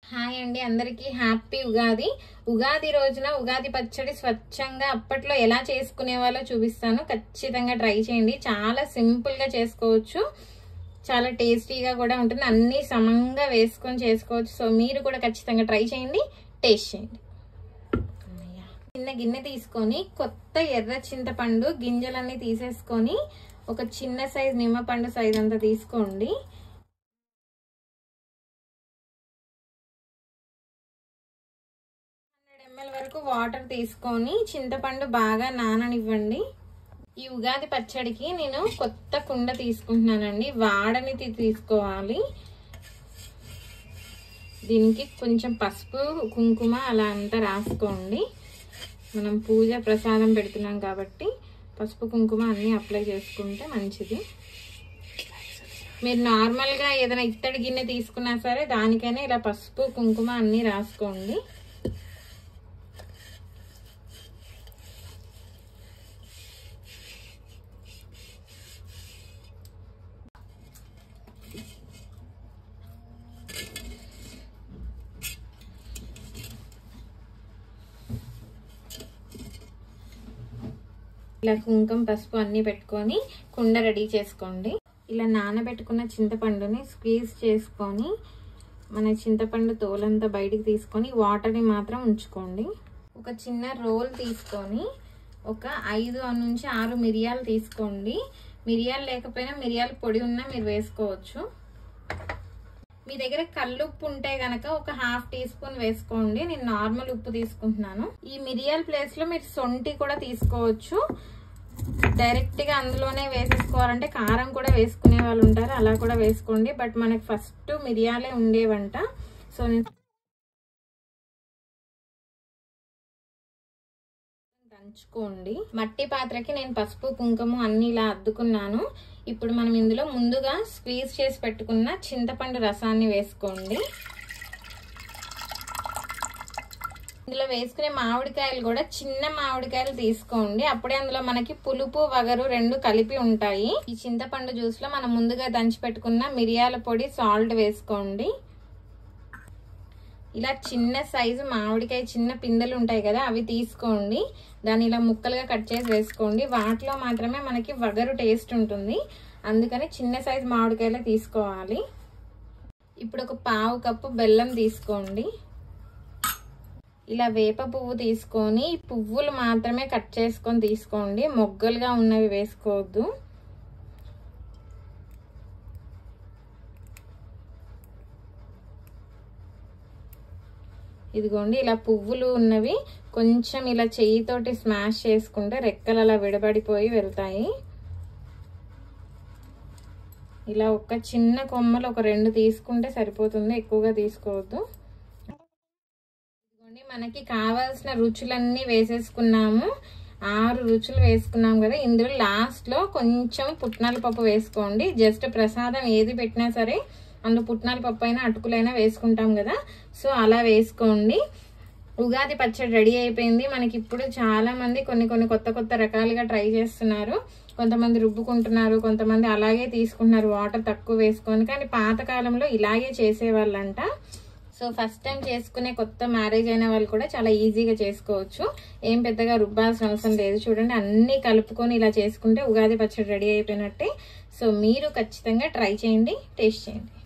Hi అండి అందరికీ happy Ugadi Ugadi రోజున ఉగాది పచ్చడి స్వచ్ఛంగా అప్పట్లో ఎలా చేసుకునే వాళ్ళో చూపిస్తాను ఖచ్చితంగా ట్రై చేయండి చాలా సింపుల్ గా చేసుకోవచ్చు చాలా టేస్టీగా కూడా ఉంటుంది అన్ని సమంగా వేసుకొని చేసుకోవచ్చు సో మీరు కూడా ఖచ్చితంగా ట్రై చేయండి టేస్ట్ చేయండి అమ్మయ్య. చిన్న గిన్నె తీసుకొని కొత్త ఎర్ర చింతపండు గింజలన్నీ తీసేసుకొని ఒక చిన్న సైజ్ నిమ్మపండు సైజ్ అంతా తీసుకోండి హండ్రెడ్ ఎంఎల్ వరకు వాటర్ తీసుకొని చింతపండు బాగా నాననివ్వండి ఈ ఉగాది పచ్చడికి నేను కొత్త కుండ తీసుకుంటున్నానండి వాడని తీ- తీసుకోవాలి దీనికి కొంచెం పసుపు కుంకుమ అలా అంతా రాసుకోండి మనం పూజ ప్రసాదం పెడుతున్నాం కాబట్టి పసుపు కుంకుమ అన్నీ అప్లై చేసుకుంటే మంచిది మీరు నార్మల్గా ఏదైనా ఇత్తడి గిన్నె తీసుకున్నా సరే దానికైనా ఇలా పసుపు కుంకుమ అన్నీ రాసుకోండి ఇలా కుంకుమ పసుపు అన్ని పెట్టుకొని కుండ రెడీ చేసుకోండి ఇలా నానబెట్టుకున్న చింతపండుని స్క్వీజ్ చేసుకొని మన చింతపండు తోలంతా బయటికి తీసుకొని వాటర్ని మాత్రం ఉంచుకోండి ఒక చిన్న రోల్ తీసుకొని ఒక ఐదు నుంచి ఆరు మిరియాలు తీసుకోండి మిరియాలు లేకపోయినా మిరియాల పొడి ఉన్నా మీరు వేసుకోవచ్చు మీ దగ్గర కల్లుప్పు ఉంటే గనక ఒక హాఫ్ టీ స్పూన్ వేసుకోండి నేను నార్మల్ ఉప్పు తీసుకుంటున్నాను ఈ మిరియాల ప్లేస్ లో మీరు సొంటి కూడా తీసుకోవచ్చు డైరెక్ట్ గా అందులోనే వేసేసుకోవాలంటే కారం కూడా వేసుకునే వాళ్ళు ఉంటారు అలా కూడా వేసుకోండి బట్ మనకి ఫస్ట్ మిరియాలే ఉండేవంట సో నేను దంచుకోండి మట్టి పాత్రకి నేను పసుపు కుంకుమ అన్ని ఇలా అద్దుకున్నాను ఇప్పుడు మనం ఇందులో ముందుగా స్క్వీజ్ చేసి పెట్టుకున్న చింతపండు రసాన్ని వేసుకోండి ఇందులో వేసుకునే మామిడికాయలు కూడా చిన్న మామిడికాయలు తీసుకోండి అప్పుడే అందులో మనకి పులుపు వగరు రెండు కలిపి ఉంటాయి ఈ చింతపండు జ్యూస్ లో మనం ముందుగా దంచి పెట్టుకున్న మిరియాల పొడి సాల్ట్ వేసుకోండి ఇలా చిన్న సైజు మామిడికాయ చిన్న పిందెలు ఉంటాయి కదా అవి తీసుకోండి దాన్ని ఇలా ముక్కలుగా కట్ చేసి వేసుకోండి వాటిలో మాత్రమే మనకి వగరు టేస్ట్ ఉంటుంది అందుకని చిన్న సైజు మామిడికాయలే తీసుకోవాలి ఇప్పుడు ఒక పావు కప్పు బెల్లం తీసుకోండి ఇలా వేప పువ్వు తీసుకొని పువ్వులు మాత్రమే కట్ చేసుకొని తీసుకోండి మొగ్గలుగా ఉన్నవి వేసుకోవద్దు ఇదిగోండి ఇలా పువ్వులు ఉన్నవి కొంచెం ఇలా చెయ్యితోటి స్మాష్ చేసుకుంటే రెక్కలు అలా విడబడిపోయి వెళ్తాయి ఇలా ఒక చిన్న కొమ్మలు ఒక రెండు తీసుకుంటే సరిపోతుంది ఎక్కువగా తీసుకోవద్దు ఇదిగోండి మనకి కావాల్సిన రుచులన్నీ వేసేసుకున్నాము ఆరు రుచులు వేసుకున్నాం కదా ఇందులో లాస్ట్లో కొంచెం పుట్నాల పప్పు వేసుకోండి జస్ట్ ప్రసాదం ఏది పెట్టినా సరే అందులో పుట్నాల పప్పు అయినా అటుకులైనా వేసుకుంటాం కదా సో అలా వేసుకోండి ఉగాది పచ్చడి రెడీ అయిపోయింది మనకి ఇప్పుడు చాలా మంది కొన్ని కొన్ని కొత్త కొత్త రకాలుగా ట్రై చేస్తున్నారు కొంతమంది రుబ్బుకుంటున్నారు కొంతమంది అలాగే తీసుకుంటున్నారు వాటర్ తక్కువ వేసుకొని కానీ పాతకాలంలో ఇలాగే చేసేవాళ్ళంట సో ఫస్ట్ టైం చేసుకునే కొత్త మ్యారేజ్ అయిన వాళ్ళు కూడా చాలా ఈజీగా చేసుకోవచ్చు ఏం పెద్దగా రుబ్బాల్సిన అవసరం లేదు చూడండి అన్ని కలుపుకొని ఇలా చేసుకుంటే ఉగాది పచ్చడి రెడీ అయిపోయినట్టే సో మీరు ఖచ్చితంగా ట్రై చేయండి టేస్ట్ చేయండి